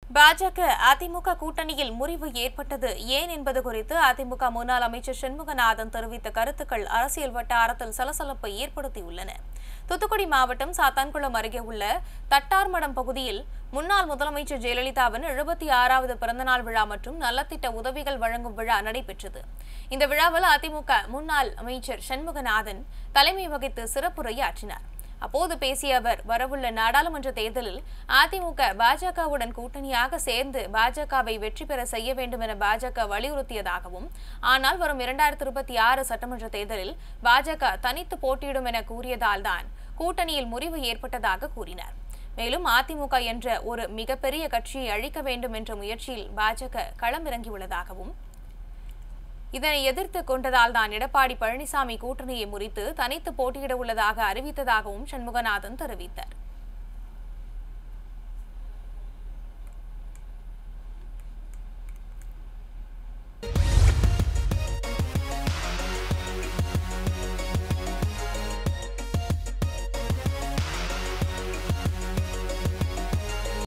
பாஜக அதிமுக கூட்டணியில் முறிவு ஏற்பட்டது ஏன் என்பது குறித்து அதிமுக முன்னாள் அமைச்சர் சண்முகநாதன் தெரிவித்த கருத்துக்கள் அரசியல் வட்டாரத்தில் சலசலப்பை ஏற்படுத்தியுள்ளன தூத்துக்குடி மாவட்டம் சாத்தான்குளம் அருகே உள்ள தட்டார்மடம் பகுதியில் முன்னாள் முதலமைச்சர் ஜெயலலிதாவின் எழுபத்தி ஆறாவது பிறந்தநாள் விழா மற்றும் நலத்திட்ட உதவிகள் வழங்கும் விழா நடைபெற்றது இந்த விழாவில் அதிமுக முன்னாள் அமைச்சர் சண்முகநாதன் தலைமை வகித்து சிறப்புரையாற்றினார் அப்போது பேசிய அவர் வரவுள்ள நாடாளுமன்ற தேர்தலில் அதிமுக பாஜகவுடன் கூட்டணியாக சேர்ந்து பாஜகவை வெற்றி பெற செய்ய வேண்டும் என பாஜக வலியுறுத்தியதாகவும் ஆனால் வரும் இரண்டாயிரத்தி இருபத்தி ஆறு சட்டமன்ற தேர்தலில் பாஜக தனித்து போட்டியிடும் என கூறியதால் தான் கூட்டணியில் முறிவு ஏற்பட்டதாக கூறினார் மேலும் அதிமுக என்ற ஒரு மிகப்பெரிய கட்சியை அழிக்க வேண்டும் என்ற முயற்சியில் பாஜக களமிறங்கியுள்ளதாகவும் இதனை எதிர்த்து கொண்டதால் தான் எடப்பாடி பழனிசாமி கூட்டணியை முறித்து தனித்து போட்டியிட உள்ளதாக அறிவித்ததாகவும் சண்முகநாதன் தெரிவித்தார்